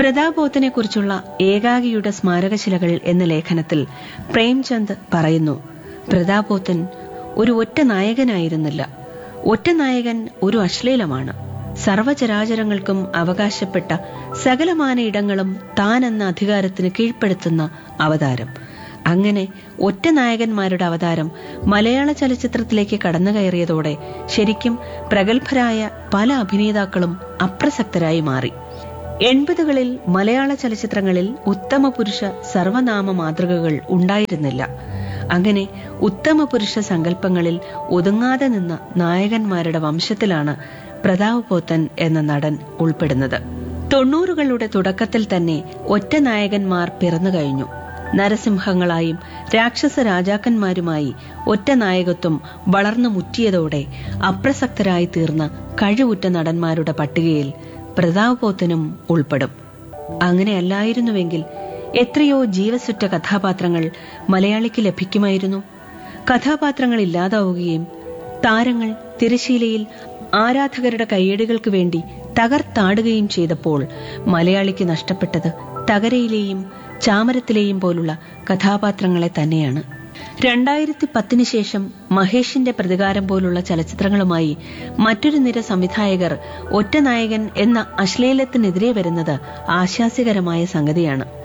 പ്രതാപോത്തനെ കുറിച്ചുള്ള ഏകാഗിയുടെ സ്മാരകശിലകൾ എന്ന ലേഖനത്തിൽ പ്രേംചന്ദ് പറയുന്നു പ്രതാപോത്തൻ ഒരു ഒറ്റ നായകനായിരുന്നില്ല ഒറ്റ നായകൻ ഒരു അശ്ലീലമാണ് സർവചരാചരങ്ങൾക്കും അവകാശപ്പെട്ട സകലമാന ഇടങ്ങളും താൻ എന്ന അധികാരത്തിന് കീഴ്പ്പെടുത്തുന്ന അവതാരം അങ്ങനെ ഒറ്റ നായകന്മാരുടെ അവതാരം മലയാള ചലച്ചിത്രത്തിലേക്ക് കടന്നു കയറിയതോടെ ശരിക്കും പ്രഗത്ഭരായ പല അഭിനേതാക്കളും അപ്രസക്തരായി മാറി എൺപതുകളിൽ മലയാള ചലച്ചിത്രങ്ങളിൽ ഉത്തമ പുരുഷ സർവനാമ മാതൃകകൾ ഉണ്ടായിരുന്നില്ല അങ്ങനെ ഉത്തമ പുരുഷ സങ്കല്പങ്ങളിൽ ഒതുങ്ങാതെ നിന്ന നായകന്മാരുടെ വംശത്തിലാണ് പ്രതാപ് പോത്തൻ എന്ന നടൻ ഉൾപ്പെടുന്നത് തൊണ്ണൂറുകളുടെ തുടക്കത്തിൽ തന്നെ ഒറ്റ നായകന്മാർ പിറന്നു കഴിഞ്ഞു നരസിംഹങ്ങളായും രാക്ഷസ രാജാക്കന്മാരുമായി ഒറ്റ നായകത്വം വളർന്നു മുറ്റിയതോടെ അപ്രസക്തരായി തീർന്ന കഴിവുറ്റ നടന്മാരുടെ പട്ടികയിൽ പ്രതാപ് പോത്തനും ഉൾപ്പെടും അങ്ങനെയല്ലായിരുന്നുവെങ്കിൽ എത്രയോ ജീവസുറ്റ കഥാപാത്രങ്ങൾ മലയാളിക്ക് ലഭിക്കുമായിരുന്നു കഥാപാത്രങ്ങൾ ഇല്ലാതാവുകയും താരങ്ങൾ തിരശീലയിൽ ആരാധകരുടെ കയ്യടികൾക്ക് വേണ്ടി തകർത്താടുകയും ചെയ്തപ്പോൾ മലയാളിക്ക് നഷ്ടപ്പെട്ടത് തകരയിലെയും ചാമരത്തിലെയും പോലുള്ള കഥാപാത്രങ്ങളെ തന്നെയാണ് രണ്ടായിരത്തി പത്തിന് ശേഷം മഹേഷിന്റെ പ്രതികാരം പോലുള്ള ചലച്ചിത്രങ്ങളുമായി മറ്റൊരു നിര സംവിധായകർ ഒറ്റനായകൻ എന്ന അശ്ലീലത്തിനെതിരെ വരുന്നത് ആശാസ്യകരമായ സംഗതിയാണ്